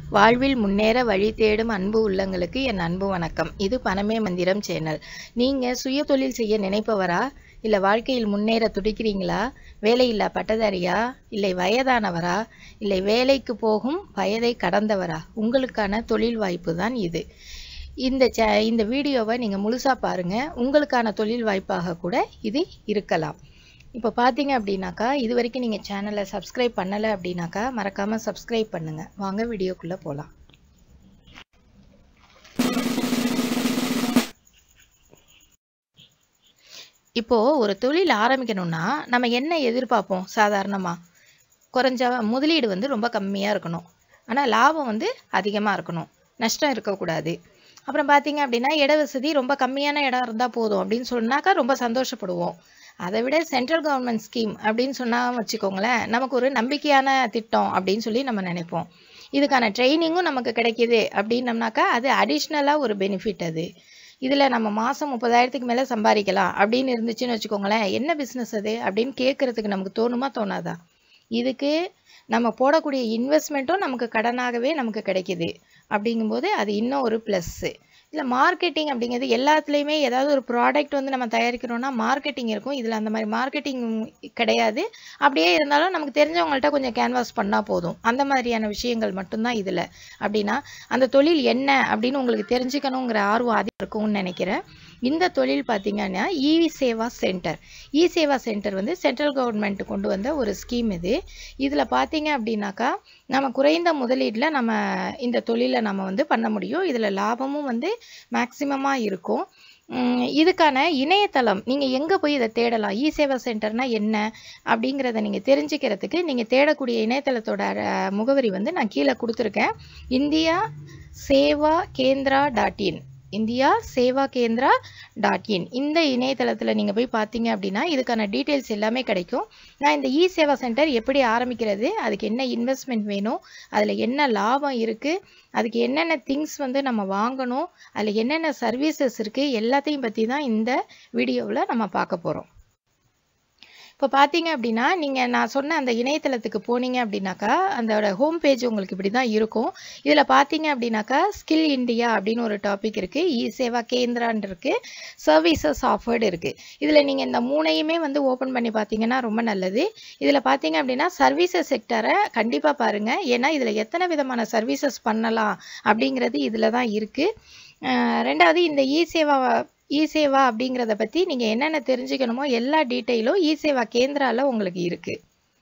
வாழ்வில் முன்னேற வழி தேடும் அன்பு உள்ளங்களுக்கு என் அன்பு வணக்கம் இது பணமே மந்திரம் சேனல் நீங்க சுய தொழில் செய்ய நினைப்பவரா இல்ல வாழ்க்கையில் முன்னேற துடிக்கிறீங்களா வேலையில்லா பட்டதாரியா இல்லை வயதானவரா இல்லை வேலைக்கு போகும் வயதை கடந்தவரா உங்களுக்கான தொழில் வாய்ப்பு தான் இது இந்த சே இந்த வீடியோவை நீங்கள் முழுசாக பாருங்கள் உங்களுக்கான தொழில் வாய்ப்பாக கூட இது இருக்கலாம் இப்போ பார்த்தீங்க அப்படின்னாக்கா இது வரைக்கும் நீங்கள் சேனலை சப்ஸ்கிரைப் பண்ணலை அப்படின்னாக்கா மறக்காமல் சப்ஸ்கிரைப் பண்ணுங்கள் வாங்க வீடியோக்குள்ளே போகலாம் இப்போது ஒரு தொழில் ஆரம்பிக்கணும்னா நம்ம என்ன எதிர்பார்ப்போம் சாதாரணமாக குறைஞ்ச முதலீடு வந்து ரொம்ப கம்மியாக இருக்கணும் ஆனால் லாபம் வந்து அதிகமாக இருக்கணும் நஷ்டம் இருக்கக்கூடாது அப்புறம் பார்த்தீங்க அப்படின்னா இட வசதி ரொம்ப கம்மியான இடம் இருந்தால் போதும் அப்படின்னு சொன்னாக்கா ரொம்ப சந்தோஷப்படுவோம் அதை விட சென்ட்ரல் கவர்மெண்ட் ஸ்கீம் அப்படின்னு சொன்னால் வச்சுக்கோங்களேன் நமக்கு ஒரு நம்பிக்கையான திட்டம் அப்படின்னு சொல்லி நம்ம நினைப்போம் இதுக்கான ட்ரைனிங்கும் நமக்கு கிடைக்கிது அப்படின்னம்னாக்கா அது அடிஷ்னலாக ஒரு பெனிஃபிட் அது இதில் நம்ம மாதம் முப்பதாயிரத்துக்கு மேலே சம்பாதிக்கலாம் அப்படின்னு இருந்துச்சுன்னு வச்சுக்கோங்களேன் என்ன பிஸ்னஸ் அது அப்படின்னு கேட்குறதுக்கு நமக்கு தோணுமா தோணாதா இதுக்கு நம்ம போடக்கூடிய இன்வெஸ்ட்மெண்ட்டும் நமக்கு கடனாகவே நமக்கு கிடைக்கிது அப்படிங்கும்போது அது இன்னும் ஒரு ப்ளஸ்ஸு இல்லை மார்க்கெட்டிங் அப்படிங்கிறது எல்லாத்துலேயுமே ஏதாவது ஒரு ப்ராடக்ட் வந்து நம்ம தயாரிக்கிறோம்னா மார்க்கெட்டிங் இருக்கும் இதில் அந்த மாதிரி மார்க்கெட்டிங் கிடையாது அப்படியே இருந்தாலும் நமக்கு தெரிஞ்சவங்கள்ட்ட கொஞ்சம் கேன்வாஸ் பண்ணால் போதும் அந்த மாதிரியான விஷயங்கள் மட்டும்தான் இதில் அப்படின்னா அந்த தொழில் என்ன அப்படின்னு உங்களுக்கு தெரிஞ்சுக்கணுங்கிற ஆர்வம் அதிகம் இருக்கும்னு நினைக்கிறேன் இந்த தொழில் பார்த்தீங்கன்னா E Seva center E Seva center வந்து சென்ட்ரல் கவர்மெண்ட் கொண்டு வந்த ஒரு ஸ்கீம் இது இதில் பார்த்தீங்க அப்படின்னாக்கா நம்ம குறைந்த முதலீட்டில் நம்ம இந்த தொழிலை நம்ம வந்து பண்ண முடியும் இதில் லாபமும் வந்து மேக்சிமமாக இருக்கும் இதுக்கான இணையதளம் நீங்கள் எங்கே போய் இதை தேடலாம் இ சேவா சென்டர்னா என்ன அப்படிங்கிறத நீங்கள் தெரிஞ்சுக்கிறதுக்கு நீங்கள் தேடக்கூடிய இணையதளத்தோட முகவரி வந்து நான் கீழே கொடுத்துருக்கேன் India Seva Kendra dot in India Seva Kendra dot in இந்த இணையதளத்தில் நீங்கள் போய் பார்த்தீங்க அப்படின்னா இதுக்கான டீட்டெயில்ஸ் எல்லாமே கிடைக்கும் நான் இந்த இ சேவா சென்டர் எப்படி ஆரம்பிக்கிறது அதுக்கு என்ன இன்வெஸ்ட்மெண்ட் வேணும் அதில் என்ன லாபம் இருக்குது அதுக்கு என்னென்ன திங்ஸ் வந்து நம்ம வாங்கணும் அதில் என்னென்ன சர்வீசஸ் இருக்குது எல்லாத்தையும் பற்றி தான் இந்த வீடியோவில் நம்ம பார்க்க போகிறோம் இப்போ பார்த்தீங்க அப்படின்னா நீங்கள் நான் சொன்ன அந்த இணையதளத்துக்கு போனீங்க அப்படின்னாக்கா அதோட ஹோம் பேஜ் உங்களுக்கு இப்படி தான் இருக்கும் இதில் பார்த்தீங்க அப்படின்னாக்கா ஸ்கில் இந்தியா அப்படின்னு ஒரு டாபிக் இருக்குது இ சேவா கேந்திரான் இருக்குது சர்வீசஸ் ஆஃபர்டு இருக்குது இதில் நீங்கள் இந்த மூணையுமே வந்து ஓப்பன் பண்ணி பார்த்தீங்கன்னா ரொம்ப நல்லது இதில் பார்த்தீங்க அப்படின்னா சர்வீசஸ் செக்டரை கண்டிப்பாக பாருங்கள் ஏன்னா இதில் எத்தனை விதமான சர்வீசஸ் பண்ணலாம் அப்படிங்கிறது இதில் தான் இருக்குது ரெண்டாவது இந்த இ சேவா இ சேவா அப்படிங்கிறத பற்றி நீங்கள் என்னென்ன தெரிஞ்சுக்கணுமோ எல்லா டீட்டெயிலும் இ சேவா கேந்திராவில் உங்களுக்கு இருக்குது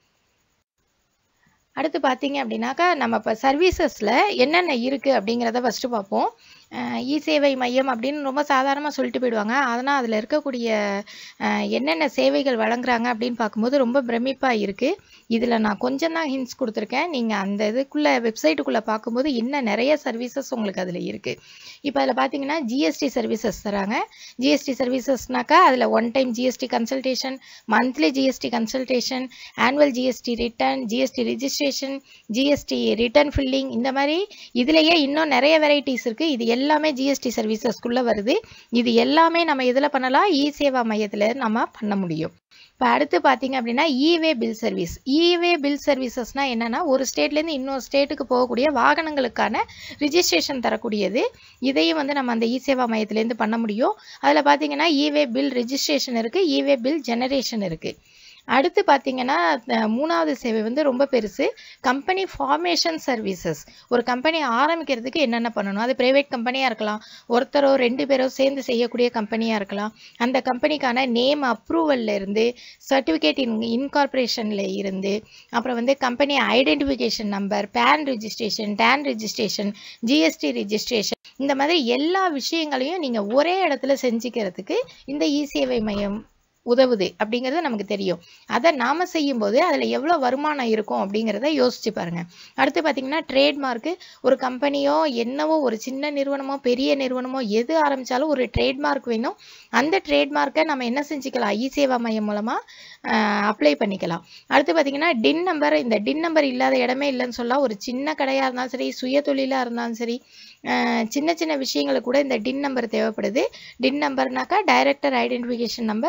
அடுத்து பார்த்தீங்க அப்படின்னாக்கா நம்ம இப்போ சர்வீசஸில் என்னென்ன இருக்குது அப்படிங்கிறத ஃபஸ்ட்டு பார்ப்போம் இ சேவை மையம் அப்படின்னு ரொம்ப சாதாரணமாக சொல்லிட்டு போயிடுவாங்க அதனால் அதில் இருக்கக்கூடிய என்னென்ன சேவைகள் வழங்குறாங்க அப்படின்னு பார்க்கும்போது ரொம்ப பிரமிப்பாக இருக்குது இதில் நான் கொஞ்சம் தான் ஹிண்ட்ஸ் கொடுத்துருக்கேன் நீங்கள் அந்த இதுக்குள்ளே வெப்சைட்டுக்குள்ளே பார்க்கும்போது இன்னும் நிறைய சர்வீசஸ் உங்களுக்கு அதில் இருக்குது இப்போ அதில் பார்த்தீங்கன்னா ஜிஎஸ்டி சர்வீசஸ் தராங்க ஜிஎஸ்டி சர்வீசஸ்னாக்கா அதில் one time GST consultation monthly GST consultation annual GST return GST registration GST return filing இந்த மாதிரி இதுலேயே இன்னும் நிறைய வெரைட்டிஸ் இருக்குது இது எல்லாமே ஜிஎஸ்டி சர்வீசஸ்க்குள்ளே வருது இது எல்லாமே நம்ம இதில் பண்ணலாம் இ சேவா மையத்தில் நம்ம பண்ண முடியும் இப்போ அடுத்து பார்த்தீங்க அப்படின்னா e way bill service e way bill சர்வீசஸ்னால் என்னென்னா ஒரு ஸ்டேட்லேருந்து இன்னொரு ஸ்டேட்டுக்கு போகக்கூடிய வாகனங்களுக்கான ரிஜிஸ்ட்ரேஷன் தரக்கூடியது இதையும் வந்து நம்ம அந்த இ சேவா மையத்துலேருந்து பண்ண முடியும் அதில் பார்த்தீங்கன்னா இவே பில் ரிஜிஸ்ட்ரேஷன் இருக்குது இவே பில் ஜெனரேஷன் இருக்குது அடுத்து பார்த்தீங்கன்னா மூணாவது சேவை வந்து ரொம்ப பெருசு கம்பெனி ஃபார்மேஷன் சர்வீசஸ் ஒரு கம்பெனி ஆரம்பிக்கிறதுக்கு என்னென்ன பண்ணணும் அது ப்ரைவேட் கம்பெனியாக இருக்கலாம் ஒருத்தரோ ரெண்டு பேரோ சேர்ந்து செய்யக்கூடிய கம்பெனியாக இருக்கலாம் அந்த கம்பெனிக்கான நேம் அப்ரூவலில் இருந்து சர்டிஃபிகேட் இன் இன்கார்பரேஷனில் இருந்து அப்புறம் வந்து company identification number PAN registration TAN registration GST registration இந்த மாதிரி எல்லா விஷயங்களையும் நீங்கள் ஒரே இடத்துல செஞ்சுக்கிறதுக்கு இந்த இ சேவை மையம் உதவுது அப்படிங்கிறது நமக்கு தெரியும் அதை நாம் செய்யும்போது அதில் எவ்வளோ வருமானம் இருக்கும் அப்படிங்கிறத யோசிச்சு பாருங்கள் அடுத்து பார்த்தீங்கன்னா ட்ரேட்மார்க்கு ஒரு கம்பெனியோ என்னவோ ஒரு சின்ன நிறுவனமோ பெரிய நிறுவனமோ எது ஆரம்பித்தாலும் ஒரு ட்ரேட்மார்க் வேணும் அந்த ட்ரேட்மார்க்கை நம்ம என்ன செஞ்சுக்கலாம் இ சேவா மையம் மூலமாக அப்ளை பண்ணிக்கலாம் அடுத்து பார்த்தீங்கன்னா டின் நம்பர் இந்த டின் நம்பர் இல்லாத இடமே இல்லைன்னு சொல்லலாம் ஒரு சின்ன கடையாக இருந்தாலும் சரி சுய தொழிலாக இருந்தாலும் சரி சின்ன சின்ன விஷயங்களுக்கு கூட இந்த டின் நம்பர் தேவைப்படுது டின் நம்பர்னாக்கா டைரக்டர் ஐடென்டிஃபிகேஷன் நம்பர் இந்த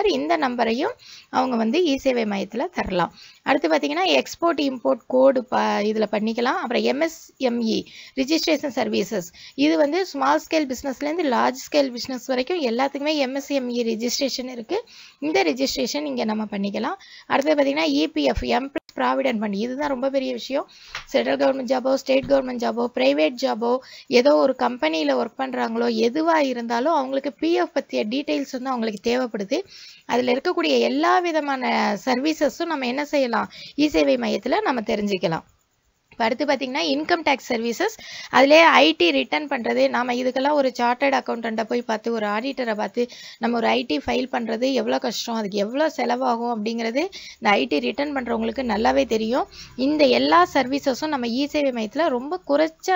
நம்பரையும் அவங்க வந்து இ சேவை மையத்தில் தரலாம் அடுத்து பார்த்தீங்கன்னா எக்ஸ்போர்ட் இம்போர்ட் கோடு ப இதில் பண்ணிக்கலாம் அப்புறம் எம்எஸ்எம்இ ரிஜிஸ்ட்ரேஷன் சர்வீசஸ் இது வந்து ஸ்மால் ஸ்கேல் பிஸ்னஸ்லேருந்து லார்ஜ் ஸ்கேல் பிஸ்னஸ் வரைக்கும் எல்லாத்துக்குமே எம்எஸ்எம்இ ரிஜிஸ்ட்ரேஷன் இருக்குது இந்த ரிஜிஸ்ட்ரேஷன் இங்கே நம்ம பண்ணிக்கலாம் அடுத்து பார்த்தீங்கன்னா இபிஎஃப் எம்ப்ளாய்ஸ் ப்ராவிடென்ட் ஃபண்ட் இதுதான் ரொம்ப பெரிய விஷயம் சென்ட்ரல் கவர்மெண்ட் ஜாபோ ஸ்டேட் கவர்மெண்ட் ஜாபோ ப்ரைவேட் ஜாபோ ஏதோ ஒரு கம்பெனியில் ஒர்க் பண்ணுறாங்களோ எதுவாக இருந்தாலும் அவங்களுக்கு பிஎஃப் பற்றிய டீட்டெயில்ஸ் வந்து அவங்களுக்கு தேவைப்படுது அதில் இருக்கக்கூடிய எல்லா விதமான சர்வீசஸும் நம்ம என்ன செய்யலாம் இ சேவை மையத்தில் நம்ம தெரிஞ்சுக்கலாம் இப்போ அடுத்து பார்த்தீங்கன்னா இன்கம் டேக்ஸ் சர்வீசஸ் அதிலே ஐடி ரிட்டர்ன் பண்ணுறது நாம் இதுக்கெல்லாம் ஒரு சார்ட்டர்ட் அக்கௌண்டண்ட்டை போய் பார்த்து ஒரு ஆடிட்டரை பார்த்து நம்ம ஒரு ஐடி ஃபைல் பண்ணுறது எவ்வளோ கஷ்டம் அதுக்கு எவ்வளோ செலவாகும் அப்படிங்கிறது இந்த ஐடி ரிட்டர்ன் பண்ணுறவங்களுக்கு நல்லாவே தெரியும் இந்த எல்லா சர்வீசஸும் நம்ம இ சேவை மையத்தில் ரொம்ப குறைச்ச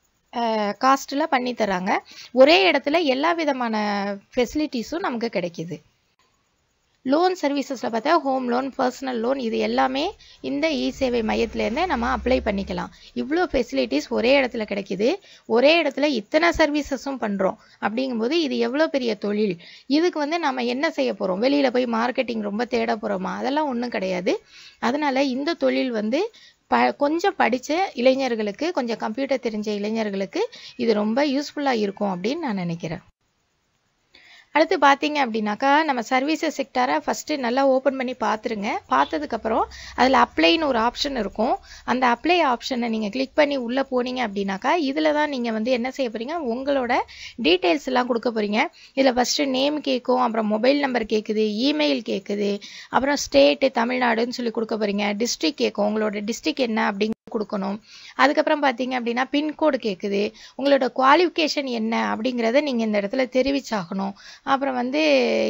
காஸ்ட்டில் பண்ணி தராங்க ஒரே இடத்துல எல்லா விதமான ஃபெசிலிட்டிஸும் நமக்கு கிடைக்கிது லோன் சர்வீசஸில் பார்த்தா ஹோம் லோன் பர்சனல் லோன் இது எல்லாமே இந்த இ சேவை மையத்துலேருந்தே நம்ம அப்ளை பண்ணிக்கலாம் இவ்வளோ ஃபெசிலிட்டிஸ் ஒரே இடத்துல கிடைக்கிது ஒரே இடத்துல இத்தனை சர்வீசஸும் பண்ணுறோம் அப்படிங்கும்போது இது எவ்வளோ பெரிய தொழில் இதுக்கு வந்து நம்ம என்ன செய்ய போகிறோம் வெளியில் போய் மார்க்கெட்டிங் ரொம்ப தேட போகிறோமா அதெல்லாம் ஒன்றும் கிடையாது அதனால் இந்த தொழில் வந்து ப கொஞ்சம் படித்த இளைஞர்களுக்கு கொஞ்சம் கம்ப்யூட்டர் தெரிஞ்ச இளைஞர்களுக்கு இது ரொம்ப யூஸ்ஃபுல்லாக இருக்கும் அப்படின்னு நான் நினைக்கிறேன் அடுத்து பார்த்தீங்க அப்படின்னாக்கா நம்ம சர்வீசஸ் செக்டாரை ஃபஸ்ட்டு நல்லா ஓப்பன் பண்ணி பார்த்துருங்க பார்த்ததுக்கப்புறம் அதில் அப்ளைன்னு ஒரு ஆப்ஷன் இருக்கும் அந்த அப்ளை ஆப்ஷனை நீங்கள் கிளிக் பண்ணி உள்ளே போனீங்க அப்படின்னாக்கா இதில் தான் நீங்கள் வந்து என்ன செய்ய போகிறீங்க உங்களோட டீட்டெயில்ஸ் எல்லாம் கொடுக்க போகிறீங்க இதில் ஃபஸ்ட்டு நேம் கேட்கும் அப்புறம் மொபைல் நம்பர் கேட்குது இமெயில் கேட்குது அப்புறம் ஸ்டேட்டு தமிழ்நாடுன்னு சொல்லி கொடுக்க போகிறீங்க டிஸ்ட்ரிக் கேட்கும் உங்களோட டிஸ்ட்ரிக் என்ன அப்படிங்க கொடுக்கணும் அதுக்கப்புறம் பார்த்தீங்க அப்படின்னா பின்கோடு கேட்குது உங்களோட குவாலிஃபிகேஷன் என்ன அப்படிங்கிறத நீங்கள் இந்த இடத்துல தெரிவிச்சாகணும் அப்புறம் வந்து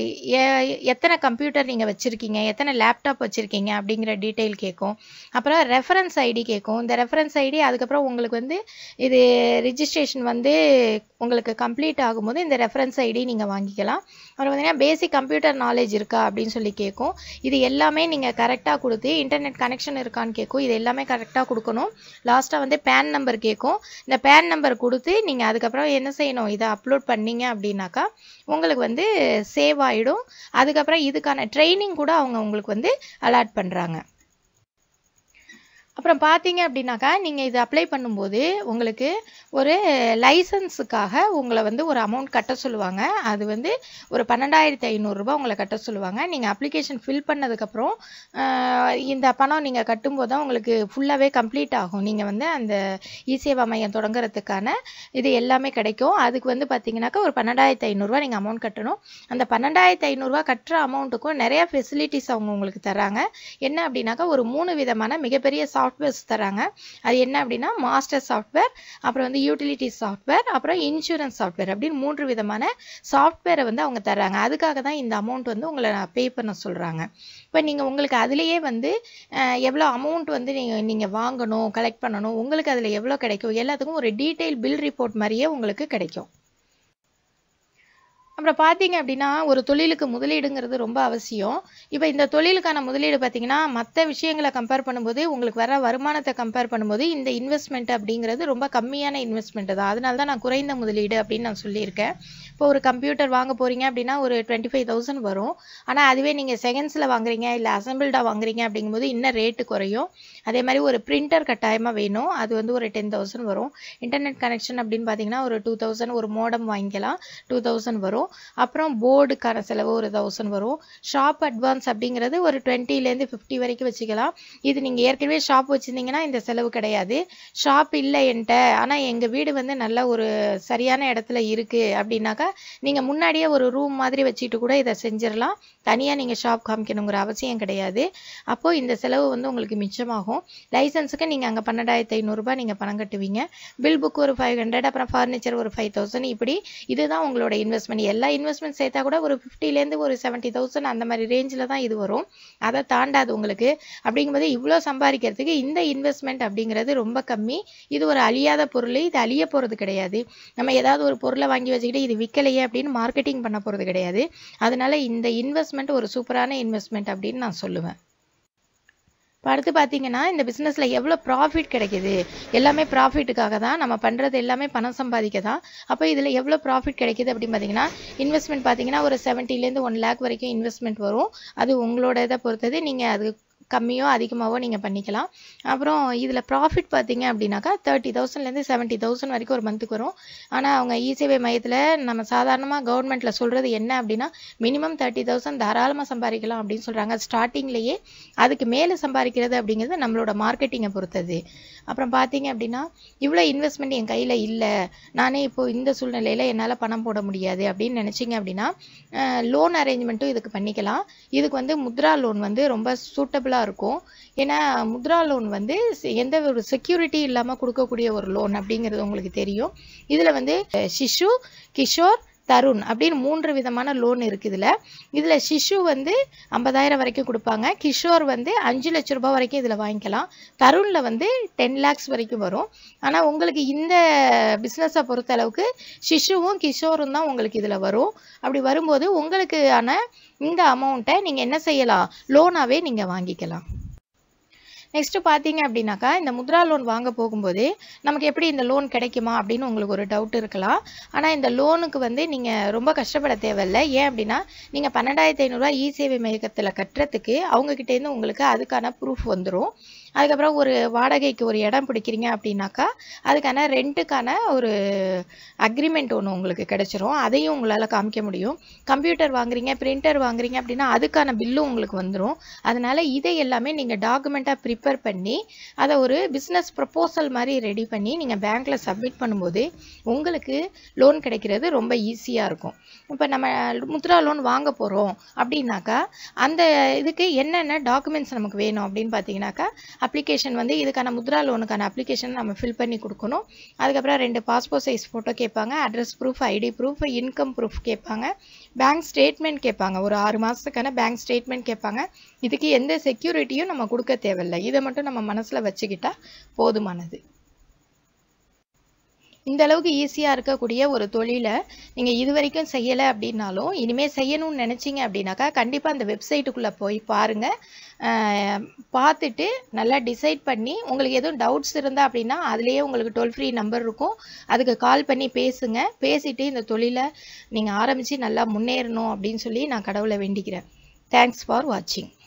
எ- எத்தனை கம்ப்யூட்டர் நீங்கள் வச்சுருக்கீங்க எத்தனை லேப்டாப் வச்சுருக்கீங்க அப்படிங்கிற டீட்டெயில் கேட்கும் அப்புறம் ரெஃபரன்ஸ் ஐடி கேட்கும் இந்த ரெஃபரன்ஸ் ஐடி அதுக்கப்புறம் உங்களுக்கு வந்து இது ரிஜிஸ்ட்ரேஷன் வந்து உங்களுக்கு கம்ப்ளீட் ஆகும்போது இந்த ரெஃபரன்ஸ் ஐடி நீங்கள் வாங்கிக்கலாம் அப்புறம் பார்த்தீங்கன்னா பேசிக் கம்ப்யூட்டர் நாலேஜ் இருக்கா அப்படின்னு சொல்லி கேட்கும் இது எல்லாமே நீங்கள் கரெக்டாக கொடுத்து இன்டர்நெட் கனெக்ஷன் இருக்கான்னு கேட்கும் இது எல்லாமே கரெக்டாக கொடுக்கணும் லாஸ்ட்டாக வந்து பேன் நம்பர் கேட்கும் இந்த பேன் நம்பர் கொடுத்து நீங்கள் அதுக்கப்புறம் என்ன செய்யணும் இதை அப்லோட் பண்ணீங்க அப்படின்னாக்கா உங்களுக்கு வந்து சேவ் ஆகிடும் அதுக்கப்புறம் இதுக்கான ட்ரைனிங் கூட அவங்க உங்களுக்கு வந்து அலாட் பண்ணுறாங்க அப்புறம் பார்த்தீங்க அப்படின்னாக்கா நீங்கள் இது அப்ளை பண்ணும்போது உங்களுக்கு ஒரு லைசன்ஸுக்காக உங்களை வந்து ஒரு அமௌண்ட் கட்ட சொல்லுவாங்க அது வந்து ஒரு பன்னெண்டாயிரத்தி ஐநூறுரூபா உங்களை கட்ட சொல்லுவாங்க நீங்கள் அப்ளிகேஷன் ஃபில் பண்ணதுக்கப்புறம் இந்த பணம் நீங்கள் கட்டும்போது தான் உங்களுக்கு ஃபுல்லாகவே கம்ப்ளீட் ஆகும் நீங்கள் வந்து அந்த இ சேவா மையம் தொடங்குறதுக்கான இது எல்லாமே கிடைக்கும் அதுக்கு வந்து பார்த்தீங்கன்னாக்கா ஒரு பன்னெண்டாயிரத்தி ஐநூறுரூவா நீங்கள் அமௌண்ட் கட்டணும் அந்த பன்னெண்டாயிரத்தி ஐநூறுரூவா கட்டுற அமௌண்ட்டுக்கும் நிறைய ஃபெசிலிட்டிஸ் அவங்க உங்களுக்கு தராங்க என்ன அப்படின்னாக்கா ஒரு மூணு விதமான மிகப்பெரிய சாஃப்ட்வேர்ஸ் தராங்க அது என்ன அப்படின்னா மாஸ்டர் சாஃப்ட்வேர் அப்புறம் வந்து யூட்டிலிட்டி சாஃப்ட்வேர் அப்புறம் இன்சூரன்ஸ் சாஃப்ட்வேர் அப்படின்னு மூன்று விதமான சாஃப்ட்வேரை வந்து அவங்க தராங்க அதுக்காக தான் இந்த அமௌண்ட் வந்து உங்களை பே பண்ண சொல்கிறாங்க இப்போ நீங்கள் உங்களுக்கு அதுலேயே வந்து அஹ், எவ்வளோ அமௌண்ட் வந்து நீங்கள் நீங்கள் வாங்கணும் கலெக்ட் பண்ணணும் உங்களுக்கு அதில் எவ்வளோ கிடைக்கும் எல்லாத்துக்கும் ஒரு டீட்டெயில் பில் ரிப்போர்ட் மாதிரியே உங்களுக்கு கிடைக்கும் அப்புறம் பார்த்தீங்க அப்படின்னா ஒரு தொழிலுக்கு முதலீடுங்கிறது ரொம்ப அவசியம் இப்போ இந்த தொழிலுக்கான முதலீடு பார்த்தீங்கன்னா மற்ற விஷயங்களை கம்பேர் பண்ணும்போது உங்களுக்கு வர வருமானத்தை கம்பேர் பண்ணும்போது இந்த இன்வெஸ்ட்மெண்ட் அப்படிங்கிறது ரொம்ப கம்மியான இன்வெஸ்ட்மெண்ட் தான் அதனால தான் நான் குறைந்த முதலீடு அப்படின்னு நான் சொல்லியிருக்கேன் இப்போ ஒரு கம்ப்யூட்டர் வாங்க போகிறீங்க அப்படின்னா ஒரு டுவெண்ட்டி ஃபைவ் தௌசண்ட் வரும் ஆனால் அதுவே நீங்கள் செகண்ட்ஸில் வாங்குறீங்க இல்லை அசம்பிள்டாக வாங்குறீங்க அப்படிங்கும்போது இன்னும் ரேட்டு குறையும் அதே மாதிரி ஒரு பிரிண்டர் கட்டாயமாக வேணும் அது வந்து ஒரு டென் தௌசண்ட் வரும் இன்டர்நெட் கனெக்ஷன் அப்படின்னு பார்த்தீங்கன்னா ஒரு டூ தௌசண்ட் ஒரு மோடம் வாங்கிக்கலாம் டூ தௌசண்ட் வரும் அப்புறம் போர்டுக்கான செலவு ஒரு தௌசண்ட் வரும் ஷாப் அட்வான்ஸ் அப்படிங்கிறது ஒரு டுவெண்ட்டிலேருந்து ஃபிஃப்டி வரைக்கும் வச்சுக்கலாம் இது நீங்கள் ஏற்கனவே ஷாப் வச்சுருந்தீங்கன்னா இந்த செலவு கிடையாது ஷாப் இல்லை என்கிட்ட ஆனால் எங்கள் வீடு வந்து நல்ல ஒரு சரியான இடத்துல இருக்குது அப்படின்னாக்கா நீங்கள் முன்னாடியே ஒரு ரூம் மாதிரி வச்சுட்டு கூட இதை செஞ்சிடலாம் தனியாக நீங்கள் ஷாப் காமிக்கணுங்கிற அவசியம் கிடையாது அப்போது இந்த செலவு வந்து உங்களுக்கு மிச்சமாகும் லைசன்ஸுக்கு நீங்கள் அங்கே பன்னெண்டாயிரத்தி ஐநூறுரூபா நீங்கள் பணம் கட்டுவீங்க பில் புக் ஒரு ஃபைவ் ஹண்ட்ரட் அப்புறம் ஃபர்னிச்சர் ஒரு ஃபைவ் தௌசண்ட் இப்படி இதுதான் உங்களோட இன்வெஸ்ட்மெண்ட் எல்லா இன்வெஸ்ட்மெண்ட் சேர்த்தா கூட ஒரு ஃபிஃப்டிலேருந்து ஒரு செவன்ட்டி தௌசண்ட் அந்த மாதிரி ரேஞ்சில் தான் இது வரும் அதை தாண்டாது உங்களுக்கு அப்படிங்கும்போது இவ்வளோ சம்பாதிக்கிறதுக்கு இந்த இன்வெஸ்ட்மெண்ட் அப்படிங்கிறது ரொம்ப கம்மி இது ஒரு அழியாத பொருள் இது அழிய போகிறது கிடையாது நம்ம ஏதாவது ஒரு பொருளை வாங்கி வச்சுக்கிட்டு இது விற்கலையே அப்படின்னு மார்க்கெட்டிங் பண்ண போகிறது கிடையாது அதனால இந்த இன்வெஸ்ட்மெண்ட் ஒரு சூப்பரான இன்வெஸ்ட்மெண்ட் அப்படின்னு நான் சொல்லுவேன் இப்போ அடுத்து பார்த்தீங்கன்னா இந்த பிஸ்னஸில் எவ்வளோ ப்ராஃபிட் கிடைக்குது எல்லாமே ப்ராஃபிட்டுக்காக தான் நம்ம பண்ணுறது எல்லாமே பணம் சம்பாதிக்க தான் அப்போ இதில் எவ்வளோ ப்ராஃபிட் கிடைக்குது அப்படின்னு பார்த்தீங்கன்னா இன்வெஸ்ட்மெண்ட் பார்த்தீங்கன்னா ஒரு செவன்ட்டிலேருந்து ஒன் லேக் வரைக்கும் இன்வெஸ்ட்மெண்ட் வரும் அது உங்களோட இதை பொறுத்தது நீங்கள் அது கம்மியோ அதிகமாகவோ நீங்கள் பண்ணிக்கலாம் அப்புறம் இதில் ப்ராஃபிட் பார்த்தீங்க அப்படின்னாக்கா தேர்ட்டி தௌசண்ட்லேருந்து செவன்ட்டி தௌசண்ட் வரைக்கும் ஒரு மந்த்துக்கு வரும் ஆனால் அவங்க இசேவை மையத்தில் நம்ம சாதாரணமாக கவர்மெண்ட்டில் சொல்கிறது என்ன அப்படின்னா மினிமம் தேர்ட்டி தௌசண்ட் தாராளமாக சம்பாதிக்கலாம் அப்படின்னு சொல்கிறாங்க ஸ்டார்டிங்லேயே அதுக்கு மேலே சம்பாதிக்கிறது அப்படிங்கிறது நம்மளோட மார்க்கெட்டிங்கை பொறுத்தது அப்புறம் பார்த்தீங்க அப்படின்னா இவ்வளோ இன்வெஸ்ட்மெண்ட் என் கையில் இல்லை நானே இப்போ இந்த சூழ்நிலையில் என்னால் பணம் போட முடியாது அப்படின்னு நினச்சிங்க அப்படின்னா லோன் அரேஞ்ச்மெண்ட்டும் இதுக்கு பண்ணிக்கலாம் இதுக்கு வந்து முத்ரா லோன் வந்து ரொம்ப சூட்டபிளாக இருக்கும் ஏன்னா முத்ரா லோன் வந்து செ- எந்த ஒரு செக்யூரிட்டி இல்லாமல் கொடுக்கக்கூடிய ஒரு லோன் அப்படிங்கிறது உங்களுக்கு தெரியும் இதில் வந்து அஹ், சிசு கிஷோர் தருண் அப்படின்னு மூன்று விதமான லோன் இருக்குது இதில் இதில் சிசு வந்து ஐம்பதாயிரம் வரைக்கும் கொடுப்பாங்க கிஷோர் வந்து அஞ்சு லட்ச ரூபாய் வரைக்கும் இதில் வாங்கிக்கலாம் தருணில் வந்து டென் லேக்ஸ் வரைக்கும் வரும் ஆனால் உங்களுக்கு இந்த பிஸ்னஸை பொறுத்த அளவுக்கு சிசுவும் கிஷோரும் தான் உங்களுக்கு இதில் வரும் அப்படி வரும்போது உங்களுக்கான இந்த அமௌண்ட்டை நீங்கள் என்ன செய்யலாம் லோனாகவே நீங்கள் வாங்கிக்கலாம் நெக்ஸ்ட் பார்த்தீங்க அப்படின்னாக்கா இந்த முத்ரா லோன் வாங்க போகும்போது நமக்கு எப்படி இந்த லோன் கிடைக்குமா அப்படின்னு உங்களுக்கு ஒரு டவுட் இருக்கலாம் ஆனால் இந்த லோனுக்கு வந்து நீங்கள் ரொம்ப கஷ்டப்பட தேவையில்லை ஏன் அப்படின்னா நீங்கள் பன்னெண்டாயிரத்தி ஐநூறுரூவா இ சேவை மையத்தில் கட்டுறதுக்கு அவங்கக்கிட்டேருந்து உங்களுக்கு அதுக்கான ப்ரூஃப் வந்துடும் அதுக்கப்புறம் ஒரு வாடகைக்கு ஒரு இடம் பிடிக்கிறீங்க அப்படின்னாக்கா அதுக்கான ரெண்ட்டுக்கான ஒரு அக்ரிமெண்ட் ஒன்று உங்களுக்கு கிடைச்சிரும் அதையும் உங்களால் காமிக்க முடியும் கம்ப்யூட்டர் வாங்குறீங்க பிரிண்டர் வாங்குறீங்க அப்படின்னா அதுக்கான பில்லும் உங்களுக்கு வந்துடும் அதனால் இதை எல்லாமே நீங்கள் டாக்குமெண்ட்டாக ப்ரிப்பேர் பண்ணி அதை ஒரு பிஸ்னஸ் ப்ரப்போசல் மாதிரி ரெடி பண்ணி நீங்கள் பேங்க்கில் சப்மிட் பண்ணும்போது உங்களுக்கு லோன் கிடைக்கிறது ரொம்ப ஈஸியாக இருக்கும் இப்போ நம்ம முத்ரா லோன் வாங்க போகிறோம் அப்படின்னாக்கா அந்த இதுக்கு என்னென்ன டாக்குமெண்ட்ஸ் நமக்கு வேணும் அப்படின்னு பார்த்தீங்கன்னாக்கா அப்ளிகேஷன் வந்து இதுக்கான முத்ரா லோனுக்கான அப்ளிகேஷன் நம்ம ஃபில் பண்ணி கொடுக்கணும் அதுக்கப்புறம் ரெண்டு பாஸ்போர்ட் சைஸ் ஃபோட்டோ கேட்பாங்க address proof ID proof income proof கேட்பாங்க பேங்க் ஸ்டேட்மெண்ட் கேட்பாங்க ஒரு ஆறு மாதத்துக்கான பேங்க் ஸ்டேட்மெண்ட் கேட்பாங்க இதுக்கு எந்த செக்யூரிட்டியும் நம்ம கொடுக்க தேவையில்லை இதை மட்டும் நம்ம மனசில் வச்சுக்கிட்டா போதுமானது இந்த அளவுக்கு ஈஸியாக இருக்கக்கூடிய ஒரு தொழிலை நீங்கள் இது வரைக்கும் செய்யலை அப்படின்னாலும் இனிமேல் செய்யணும்னு நினச்சிங்க அப்படின்னாக்கா கண்டிப்பாக அந்த வெப்சைட்டுக்குள்ளே போய் பாருங்கள் பார்த்துட்டு நல்லா டிசைட் பண்ணி உங்களுக்கு எதுவும் டவுட்ஸ் இருந்தால் அப்படின்னா அதுலேயே உங்களுக்கு டோல் ஃப்ரீ நம்பர் இருக்கும் அதுக்கு கால் பண்ணி பேசுங்க பேசிட்டு இந்த தொழிலை நீங்கள் ஆரம்பித்து நல்லா முன்னேறணும் அப்படின்னு சொல்லி நான் கடவுளை வேண்டிக்கிறேன் தேங்க்ஸ் ஃபார் வாட்சிங்